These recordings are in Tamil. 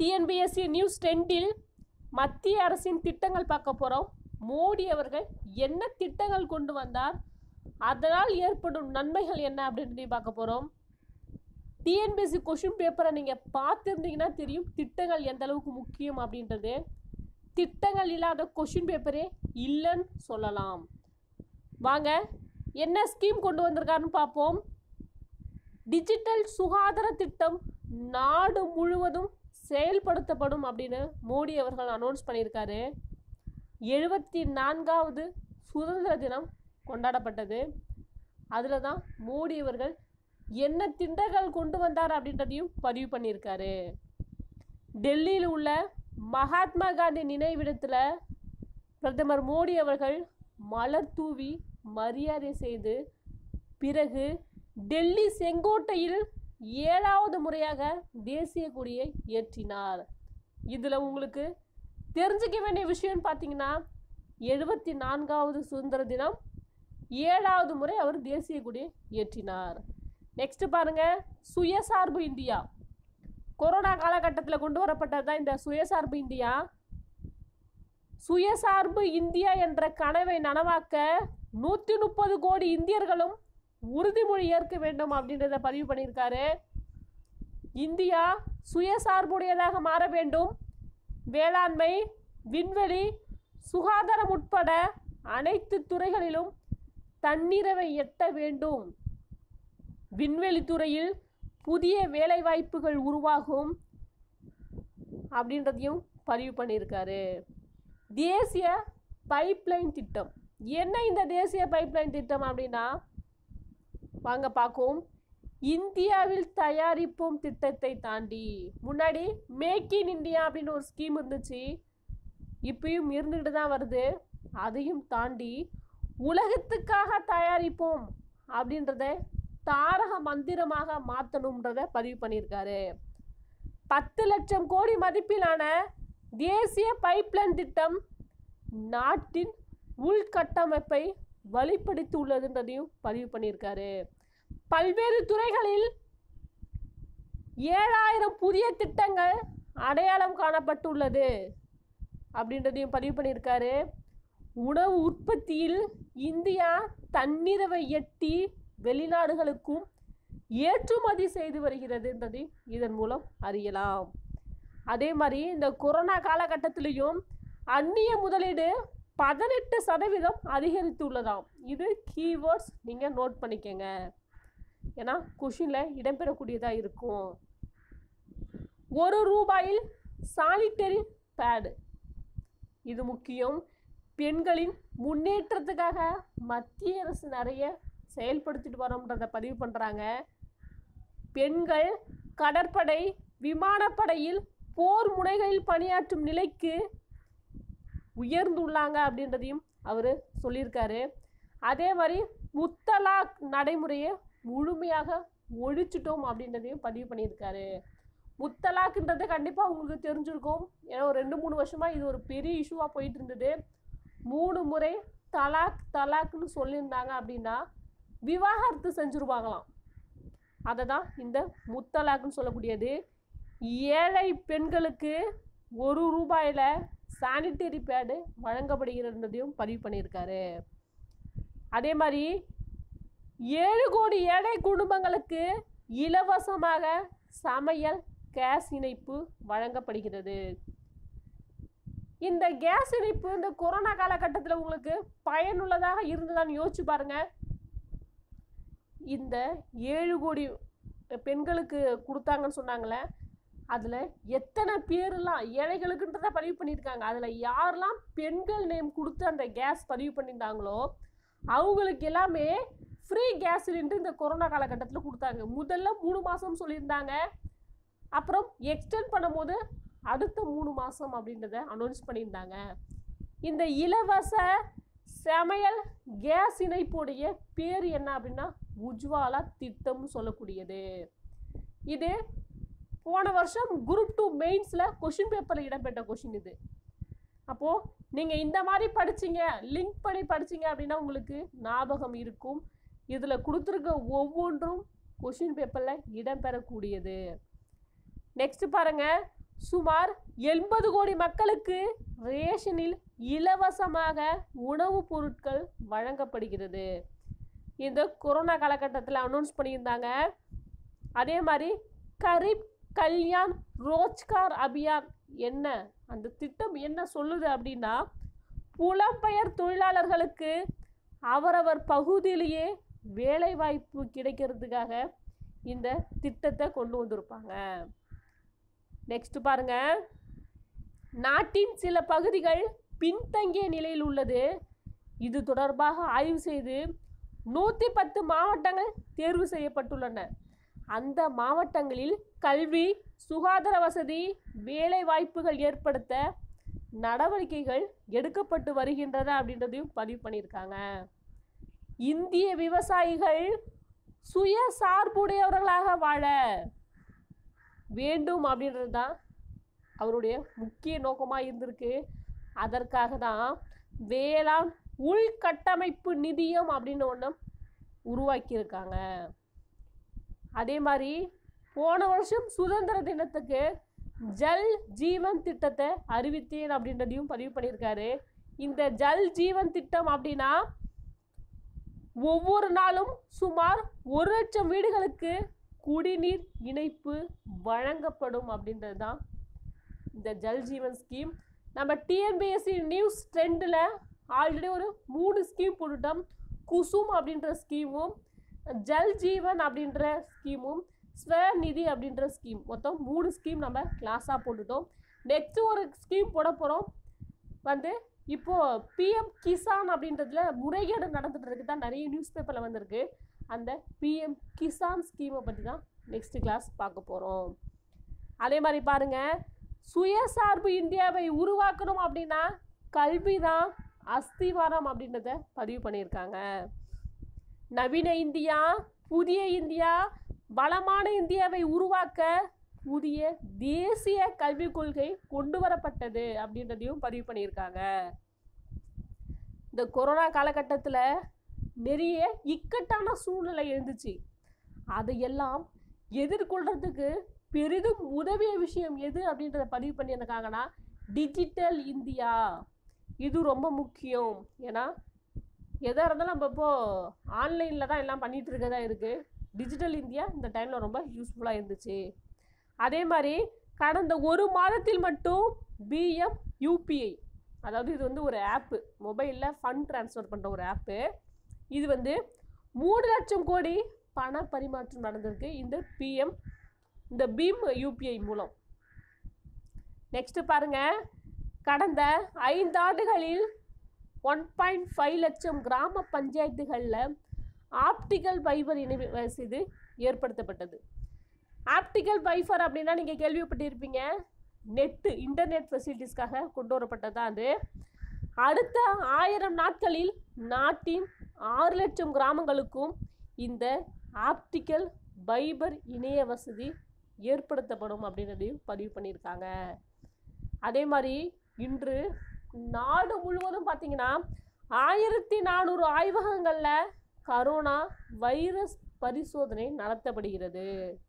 டிஎன்பிஎஸ்சி நியூஸ் டென்டில் மத்திய அரசின் திட்டங்கள் பார்க்க போகிறோம் மோடி அவர்கள் என்ன திட்டங்கள் கொண்டு வந்தார் அதனால் ஏற்படும் நன்மைகள் என்ன அப்படின்னு பார்க்க போகிறோம் டிஎன்பிஎஸ்சி கொஷின் பேப்பரை நீங்கள் பார்த்துருந்தீங்கன்னா தெரியும் திட்டங்கள் எந்த அளவுக்கு முக்கியம் அப்படின்றது திட்டங்கள் இல்லாத கொஷின் பேப்பரே இல்லைன்னு சொல்லலாம் வாங்க என்ன ஸ்கீம் கொண்டு வந்திருக்காருன்னு பார்ப்போம் டிஜிட்டல் சுகாதார திட்டம் நாடு முழுவதும் செயல்படுத்தப்படும் அப்படின்னு மோடி அவர்கள் அனௌன்ஸ் பண்ணியிருக்காரு எழுபத்தி நான்காவது சுதந்திர தினம் கொண்டாடப்பட்டது அதில் தான் மோடி அவர்கள் என்ன திட்டங்கள் கொண்டு வந்தார் அப்படின்றதையும் பதிவு பண்ணியிருக்காரு டெல்லியில் உள்ள மகாத்மா காந்தி நினைவிடத்தில் பிரதமர் மோடி அவர்கள் மலர் தூவி மரியாதை செய்து பிறகு டெல்லி செங்கோட்டையில் ஏழாவது முறையாக தேசிய கொடியை ஏற்றினார் இதில் உங்களுக்கு தெரிஞ்சுக்க வேண்டிய விஷயம்னு பார்த்தீங்கன்னா எழுபத்தி நான்காவது சுதந்திர தினம் ஏழாவது முறை அவர் தேசிய கொடியை ஏற்றினார் நெக்ஸ்ட் பாருங்க சுயசார்பு இந்தியா கொரோனா காலகட்டத்தில் கொண்டு வரப்பட்டது தான் இந்த சுயசார்பு இந்தியா சுயசார்பு இந்தியா என்ற கனவை நனவாக்க நூற்றி முப்பது கோடி இந்தியர்களும் உறுதிமொழி ஏற்க வேண்டும் அப்படின்றத பதிவு பண்ணியிருக்காரு இந்தியா சுயசார்புடையதாக மாற வேண்டும் வேளாண்மை விண்வெளி சுகாதாரம் உட்பட அனைத்து துறைகளிலும் தன்னிறைவை எட்ட வேண்டும் விண்வெளி துறையில் புதிய வேலைவாய்ப்புகள் உருவாகும் அப்படின்றதையும் பதிவு பண்ணியிருக்காரு தேசிய பைப்லைன் திட்டம் என்ன இந்த தேசிய பைப்லைன் திட்டம் அப்படின்னா வாங்க பார்க்கும் இந்தியாவில் தயாரிப்போம் திட்டத்தை தாண்டி முன்னாடி மேக் இன் இந்தியா அப்படின்னு ஒரு ஸ்கீம் இருந்துச்சு இப்பயும் இருந்துக்கிட்டு தான் வருது அதையும் தாண்டி உலகத்துக்காக தயாரிப்போம் அப்படின்றத தாரக மந்திரமாக மாற்றணுன்றத பதிவு பண்ணியிருக்காரு பத்து லட்சம் கோடி மதிப்பிலான தேசிய பைப்லைன் திட்டம் நாட்டின் உள்கட்டமைப்பை வலுப்படுத்தி உள்ளதுன்றதையும் பதிவு பண்ணியிருக்காரு பல்வேறு துறைகளில் ஏழாயிரம் புதிய திட்டங்கள் அடையாளம் காணப்பட்டுள்ளது அப்படின்றதையும் பதிவு பண்ணியிருக்காரு உணவு உற்பத்தியில் இந்தியா தன்னிறைவை எட்டி வெளிநாடுகளுக்கும் ஏற்றுமதி செய்து வருகிறதுன்றதையும் இதன் மூலம் அறியலாம் அதே மாதிரி இந்த கொரோனா காலகட்டத்திலையும் அந்நிய முதலீடு பதினெட்டு சதவீதம் அதிகரித்துள்ளதாம் இது கீவேர்ட்ஸ் நீங்கள் நோட் பண்ணிக்கங்க ஏன்னா கொஷினில் இடம்பெறக்கூடியதாக இருக்கும் ஒரு ரூபாயில் சானிட்டரி பேடு இது முக்கியம் பெண்களின் முன்னேற்றத்துக்காக மத்திய அரசு நிறைய செயல்படுத்திட்டு வரோன்றதை பதிவு பண்ணுறாங்க பெண்கள் கடற்படை விமானப்படையில் போர் முனைகளில் பணியாற்றும் நிலைக்கு உயர்ந்துள்ளாங்க அப்படின்றதையும் அவர் சொல்லியிருக்காரு அதே மாதிரி முத்தலாக் நடைமுறையை முழுமையாக ஒழிச்சிட்டோம் அப்படின்றதையும் பதிவு பண்ணியிருக்காரு முத்தலாக்ன்றது கண்டிப்பாக உங்களுக்கு தெரிஞ்சிருக்கும் ஏன்னா ஒரு ரெண்டு மூணு வருஷமாக இது ஒரு பெரிய இஷ்யூவாக போயிட்டு இருந்தது மூணு முறை தலாக் தலாக்னு சொல்லியிருந்தாங்க அப்படின்னா விவாகரத்து செஞ்சுருவாங்களாம் அதை தான் இந்த முத்தலாக்னு சொல்லக்கூடியது ஏழை பெண்களுக்கு ஒரு ரூபாயில் சானிட்டரி பேடு வழங்கப்படுகிறதையும் பதிவு பண்ணியிருக்காரு அதே மாதிரி ஏழு கோடி ஏழை குடும்பங்களுக்கு இலவசமாக சமையல் கேஸ் இணைப்பு வழங்கப்படுகிறது இந்த கேஸ் இணைப்பு இந்த கொரோனா காலகட்டத்தில் உங்களுக்கு பயனுள்ளதாக இருந்ததான்னு யோசிச்சு பாருங்க இந்த ஏழு கோடி பெண்களுக்கு கொடுத்தாங்கன்னு சொன்னாங்களே அதில் எத்தனை பேரெல்லாம் ஏழைகளுக்குன்றத பதிவு பண்ணியிருக்காங்க அதில் யாரெல்லாம் பெண்கள் நேம் கொடுத்து அந்த கேஸ் பதிவு பண்ணியிருந்தாங்களோ அவங்களுக்கு எல்லாமே ஃப்ரீ கேஸ் சிலிண்டர் இந்த கொரோனா காலகட்டத்தில் கொடுத்தாங்க முதல்ல மூணு மாதம் சொல்லியிருந்தாங்க அப்புறம் எக்ஸ்டெண்ட் பண்ணும்போது அடுத்த மூணு மாதம் அப்படின்றத அனௌன்ஸ் பண்ணியிருந்தாங்க இந்த இலவச சமையல் கேஸ் இணைப்புடைய பேர் என்ன அப்படின்னா உஜ்வாலா திட்டம்னு சொல்லக்கூடியது இது போன வருஷம் குரூப் டூ மெயின்ஸில் கொஷின் பேப்பரில் இடம்பெற்ற கொஷின் இது அப்போது நீங்கள் இந்த மாதிரி படிச்சீங்க லிங்க் பண்ணி படிச்சீங்க அப்படின்னா உங்களுக்கு ஞாபகம் இருக்கும் இதில் கொடுத்துருக்க ஒவ்வொன்றும் கொஷின் பேப்பரில் இடம்பெறக்கூடியது நெக்ஸ்ட் பாருங்க சுமார் எண்பது கோடி மக்களுக்கு ரேஷனில் இலவசமாக உணவுப் பொருட்கள் வழங்கப்படுகிறது இந்த கொரோனா காலகட்டத்தில் அனௌன்ஸ் பண்ணியிருந்தாங்க அதே மாதிரி கரீப் கல்யாண் ரோஜ்கார் அபியான் என்ன அந்த திட்டம் என்ன சொல்லுது அப்படின்னா புலம்பெயர் தொழிலாளர்களுக்கு அவரவர் பகுதியிலேயே வேலைவாய்ப்பு கிடைக்கிறதுக்காக இந்த திட்டத்தை கொண்டு வந்திருப்பாங்க நெக்ஸ்ட் பாருங்க நாட்டின் சில பகுதிகள் பின்தங்கிய நிலையில் உள்ளது இது தொடர்பாக ஆய்வு செய்து நூற்றி பத்து மாவட்டங்கள் தேர்வு செய்யப்பட்டுள்ளன அந்த மாவட்டங்களில் கல்வி சுகாதார வசதி வேலை வாய்ப்புகள் ஏற்படுத்த நடவடிக்கைகள் எடுக்கப்பட்டு வருகின்றன அப்படின்றதையும் பதிவு பண்ணியிருக்காங்க இந்திய விவசாயிகள் சுய சார்புடையவர்களாக வாழ வேண்டும் அப்படின்றது தான் அவருடைய முக்கிய நோக்கமாக இருந்திருக்கு அதற்காக தான் வேளாண் உள்கட்டமைப்பு நிதியம் அப்படின்னு ஒன்று உருவாக்கியிருக்காங்க அதே மாதிரி போன வருஷம் சுதந்திர தினத்துக்கு ஜல் ஜீவன் திட்டத்தை அறிவித்தேன் அப்படின்றதையும் பதிவு பண்ணியிருக்காரு இந்த ஜல் ஜீவன் திட்டம் அப்படின்னா ஒவ்வொரு நாளும் சுமார் ஒரு லட்சம் வீடுகளுக்கு குடிநீர் இணைப்பு வழங்கப்படும் அப்படின்றது தான் இந்த ஜல் ஜீவன் ஸ்கீம் நம்ம டிஎன்பிஎஸ்சி நியூஸ் ட்ரெண்டில் ஆல்ரெடி ஒரு மூணு ஸ்கீம் போட்டுட்டோம் குசும் அப்படின்ற ஸ்கீமும் ஜல் ஜீவன் அப்படின்ற ஸ்கீமும் ஸ்வநிதி அப்படின்ற ஸ்கீம் மொத்தம் மூணு ஸ்கீம் நம்ம கிளாஸாக போட்டுட்டோம் நெக்ஸ்ட்டு ஒரு ஸ்கீம் போட போகிறோம் வந்து இப்போது பிஎம் கிசான் அப்படின்றதுல முறைகேடு நடந்துட்டு இருக்கு தான் நிறைய நியூஸ் பேப்பரில் வந்திருக்கு அந்த பிஎம் கிசான் ஸ்கீமை பற்றி தான் நெக்ஸ்ட் கிளாஸ் பார்க்க போகிறோம் அதே மாதிரி பாருங்கள் சுயசார்பு இந்தியாவை உருவாக்கணும் அப்படின்னா கல்வி தான் அஸ்திவாரம் அப்படின்றத பதிவு பண்ணியிருக்காங்க நவீன இந்தியா புதிய இந்தியா வளமான இந்தியாவை உருவாக்க புதிய தேசிய கல்விக் கொள்கை கொண்டு வரப்பட்டது அப்படின்றதையும் பதிவு பண்ணியிருக்காங்க இந்த கொரோனா காலகட்டத்தில் நிறைய இக்கட்டான சூழ்நிலை எழுந்துச்சு அதையெல்லாம் எதிர்கொள்றதுக்கு பெரிதும் உதவிய விஷயம் எது அப்படின்றத பதிவு பண்ணியிருக்காங்கன்னா டிஜிட்டல் இந்தியா இது ரொம்ப முக்கியம் ஏன்னா எதாக இருந்தாலும் நம்ம இப்போது ஆன்லைனில் தான் எல்லாம் பண்ணிகிட்டு இருக்கதா இருக்குது டிஜிட்டல் இந்தியா இந்த டைமில் ரொம்ப யூஸ்ஃபுல்லாக இருந்துச்சு அதே மாதிரி கடந்த ஒரு மாதத்தில் மட்டும் பிஎம் யூபிஐ அதாவது இது வந்து ஒரு ஆப்பு மொபைலில் ஃபண்ட் ட்ரான்ஸ்ஃபர் பண்ணுற ஒரு ஆப்பு இது வந்து மூணு லட்சம் கோடி பண பரிமாற்றம் நடந்திருக்கு இந்த பிஎம் இந்த பீம் யூபிஐ மூலம் நெக்ஸ்ட்டு பாருங்க கடந்த ஐந்து ஆண்டுகளில் ஒன் பாயிண்ட் ஃபைவ் லட்சம் கிராம பஞ்சாயத்துகளில் ஆப்டிக்கல் ஃபைபர் இணைவு வசதி ஏற்படுத்தப்பட்டது ஆப்டிக்கல் ஃபைபர் அப்படின்னா நீங்கள் கேள்விப்பட்டிருப்பீங்க நெட்டு இன்டர்நெட் ஃபெசிலிட்டிஸ்க்காக கொண்டு வரப்பட்டது தான் அது அடுத்த ஆயிரம் நாட்களில் நாட்டின் ஆறு லட்சம் கிராமங்களுக்கும் இந்த ஆப்டிக்கல் ஃபைபர் இணைய வசதி ஏற்படுத்தப்படும் அப்படின்றதையும் பதிவு பண்ணியிருக்காங்க அதே மாதிரி இன்று நாடு முழுவதும் பார்த்தீங்கன்னா ஆயிரத்தி நானூறு ஆய்வகங்களில் கரோனா வைரஸ் பரிசோதனை நடத்தப்படுகிறது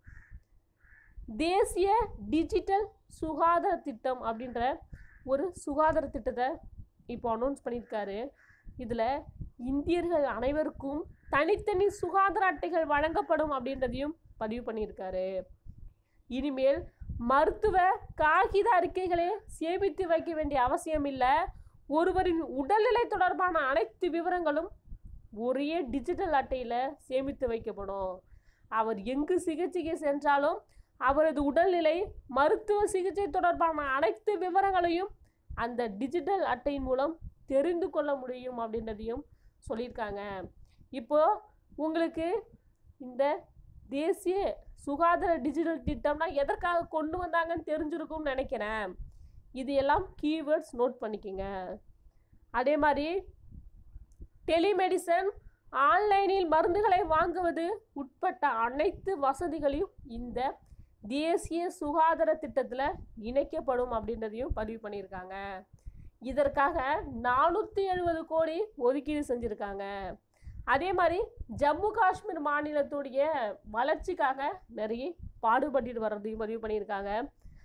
தேசிய டிஜிட்டல் சுகாதார திட்டம் அப்படின்ற ஒரு சுகாதார திட்டத்தை இப்போ அனௌன்ஸ் பண்ணியிருக்காரு இதில் இந்தியர்கள் அனைவருக்கும் தனித்தனி சுகாதார அட்டைகள் வழங்கப்படும் அப்படின்றதையும் பதிவு பண்ணியிருக்காரு இனிமேல் மருத்துவ காகித அறிக்கைகளை சேமித்து வைக்க வேண்டிய அவசியம் இல்லை ஒருவரின் உடல்நிலை தொடர்பான அனைத்து விவரங்களும் ஒரே டிஜிட்டல் அட்டையில் சேமித்து வைக்கப்படும் அவர் எங்கு சிகிச்சைக்கு சென்றாலும் அவரது உடல்நிலை மருத்துவ சிகிச்சை தொடர்பான அனைத்து விவரங்களையும் அந்த டிஜிட்டல் அட்டையின் மூலம் தெரிந்து கொள்ள முடியும் அப்படின்றதையும் சொல்லியிருக்காங்க இப்போ உங்களுக்கு இந்த தேசிய சுகாதார டிஜிட்டல் திட்டம்னா எதற்காக கொண்டு வந்தாங்கன்னு தெரிஞ்சிருக்கும்னு நினைக்கிறேன் இது எல்லாம் கீவேர்ட்ஸ் நோட் பண்ணிக்கோங்க அதே மாதிரி டெலிமெடிசன் ஆன்லைனில் மருந்துகளை வாங்குவது உட்பட்ட அனைத்து வசதிகளையும் இந்த தேசிய சுகாதார திட்டத்தில் இணைக்கப்படும் அப்படின்றதையும் பதிவு பண்ணியிருக்காங்க இதற்காக நானூற்றி எழுபது கோடி ஒதுக்கீடு செஞ்சுருக்காங்க அதே மாதிரி ஜம்மு காஷ்மீர் மாநிலத்துடைய வளர்ச்சிக்காக நிறைய பாடுபட்டுட்டு வர்றதையும் பதிவு பண்ணியிருக்காங்க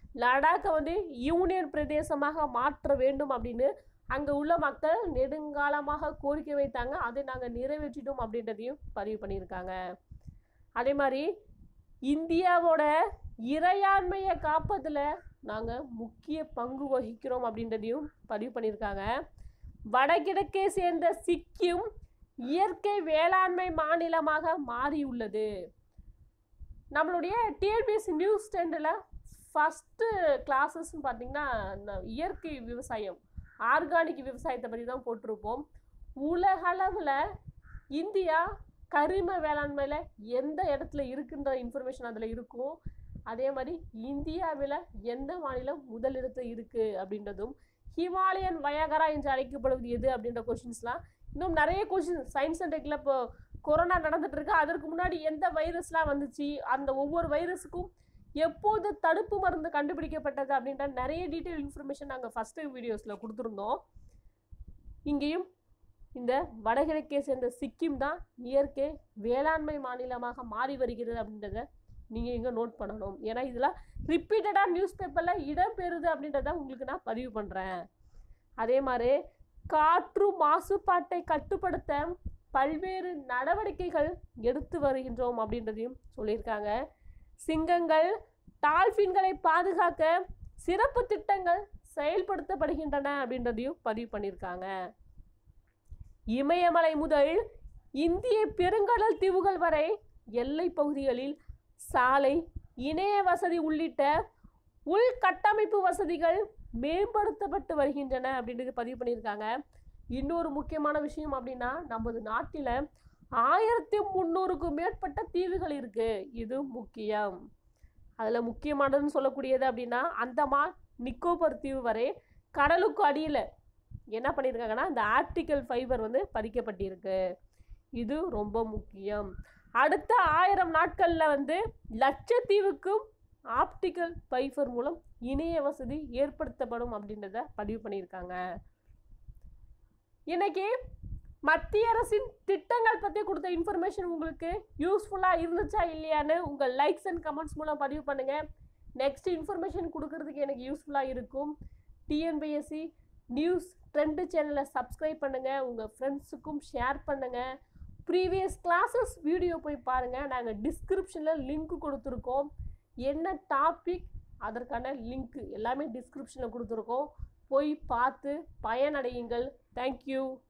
லடாக்கை வந்து யூனியன் பிரதேசமாக மாற்ற வேண்டும் அப்படின்னு அங்கே உள்ள மக்கள் நெடுங்காலமாக கோரிக்கை வைத்தாங்க அதை நாங்கள் நிறைவேற்றிட்டோம் அப்படின்றதையும் பதிவு பண்ணியிருக்காங்க அதே மாதிரி இந்தியாவோட இறையாண்மையை காப்பதில் நாங்கள் முக்கிய பங்கு வகிக்கிறோம் அப்படின்றதையும் பதிவு பண்ணியிருக்காங்க வடகிழக்கே சேர்ந்த சிக்கிம் இயற்கை வேளாண்மை மாநிலமாக மாறியுள்ளது நம்மளுடைய டிஎன்பிஎஸ்சி நியூஸ் ஸ்டாண்டில் ஃபஸ்ட்டு கிளாஸஸ்ன்னு பார்த்தீங்கன்னா ந- இயற்கை விவசாயம் ஆர்கானிக் விவசாயத்தை பற்றி தான் போட்டிருப்போம் உலகளவில் இந்தியா கரிம வேளாண்மையில் எந்த இடத்துல இருக்குன்ற இன்ஃபர்மேஷன் அதில் இருக்கும் அதே மாதிரி இந்தியாவில் எந்த மாநிலம் முதலிடத்தில் இருக்குது அப்படின்றதும் ஹிமாலயன் வயகரா என்று அழைக்கப்படுவது எது அப்படின்ற கொஷின்ஸ்லாம் இன்னும் நிறைய கொஷின் சயின்ஸ் அண்ட் டெக்கில் இப்போ கொரோனா நடந்துட்டு இருக்கு அதற்கு முன்னாடி எந்த வைரஸ்லாம் வந்துச்சு அந்த ஒவ்வொரு வைரஸுக்கும் எப்போது தடுப்பு மருந்து கண்டுபிடிக்கப்பட்டது அப்படின்ற நிறைய டீட்டெயில் இன்ஃபர்மேஷன் நாங்கள் ஃபஸ்ட்டு வீடியோஸில் கொடுத்துருந்தோம் இங்கேயும் இந்த வடகிழக்கே சேர்ந்த சிக்கிம் தான் இயற்கை வேளாண்மை மாநிலமாக மாறி வருகிறது அப்படின்றத நீங்கள் இங்கே நோட் பண்ணணும் ஏன்னா இதெல்லாம் ரிப்பீட்டடாக நியூஸ் பேப்பரில் இடம்பெறுது அப்படின்றத உங்களுக்கு நான் பதிவு பண்ணுறேன் அதே மாதிரி காற்று மாசுபாட்டை கட்டுப்படுத்த பல்வேறு நடவடிக்கைகள் எடுத்து வருகின்றோம் அப்படின்றதையும் சொல்லியிருக்காங்க சிங்கங்கள் டால்ஃபின்களை பாதுகாக்க சிறப்பு திட்டங்கள் செயல்படுத்தப்படுகின்றன அப்படின்றதையும் பதிவு பண்ணியிருக்காங்க இமயமலை முதல் இந்திய பெருங்கடல் தீவுகள் வரை எல்லை பகுதிகளில் சாலை இணைய வசதி உள்ளிட்ட உள்கட்டமைப்பு வசதிகள் மேம்படுத்தப்பட்டு வருகின்றன அப்படின்றது பதிவு பண்ணியிருக்காங்க இன்னொரு முக்கியமான விஷயம் அப்படின்னா நமது நாட்டில் ஆயிரத்தி முந்நூறுக்கும் மேற்பட்ட தீவுகள் இருக்கு இது முக்கியம் அதில் முக்கியமானதுன்னு சொல்லக்கூடியது அப்படின்னா அந்தமான் நிக்கோபர் தீவு வரை கடலுக்கு அடியில் என்ன பண்ணியிருக்காங்கன்னா இந்த ஆர்டிக்கல் ஃபைபர் வந்து பதிக்கப்பட்டிருக்கு இது ரொம்ப முக்கியம் அடுத்த ஆயிரம் நாட்களில் வந்து லட்சத்தீவுக்கும் ஆப்டிக்கல் ஃபைபர் மூலம் இணைய வசதி ஏற்படுத்தப்படும் அப்படின்றத பதிவு பண்ணியிருக்காங்க இன்னைக்கு மத்திய அரசின் திட்டங்கள் பற்றி கொடுத்த இன்ஃபர்மேஷன் உங்களுக்கு யூஸ்ஃபுல்லாக இருந்துச்சா இல்லையான்னு உங்கள் லைக்ஸ் அண்ட் கமெண்ட்ஸ் மூலம் பதிவு பண்ணுங்கள் நெக்ஸ்ட் இன்ஃபர்மேஷன் கொடுக்கறதுக்கு எனக்கு யூஸ்ஃபுல்லாக இருக்கும் டிஎன்பிஎஸ்சி நியூஸ் ட்ரெண்டு சேனலை சப்ஸ்கிரைப் பண்ணுங்கள் உங்கள் ஃப்ரெண்ட்ஸுக்கும் ஷேர் பண்ணுங்கள் ப்ரீவியஸ் கிளாஸஸ் வீடியோ போய் பாருங்கள் நாங்கள் டிஸ்கிரிப்ஷனில் லிங்க் கொடுத்துருக்கோம் என்ன டாபிக் அதற்கான லிங்க் எல்லாமே டிஸ்கிரிப்ஷனில் கொடுத்துருக்கோம் போய் பார்த்து பயனடையுங்கள் தேங்க்யூ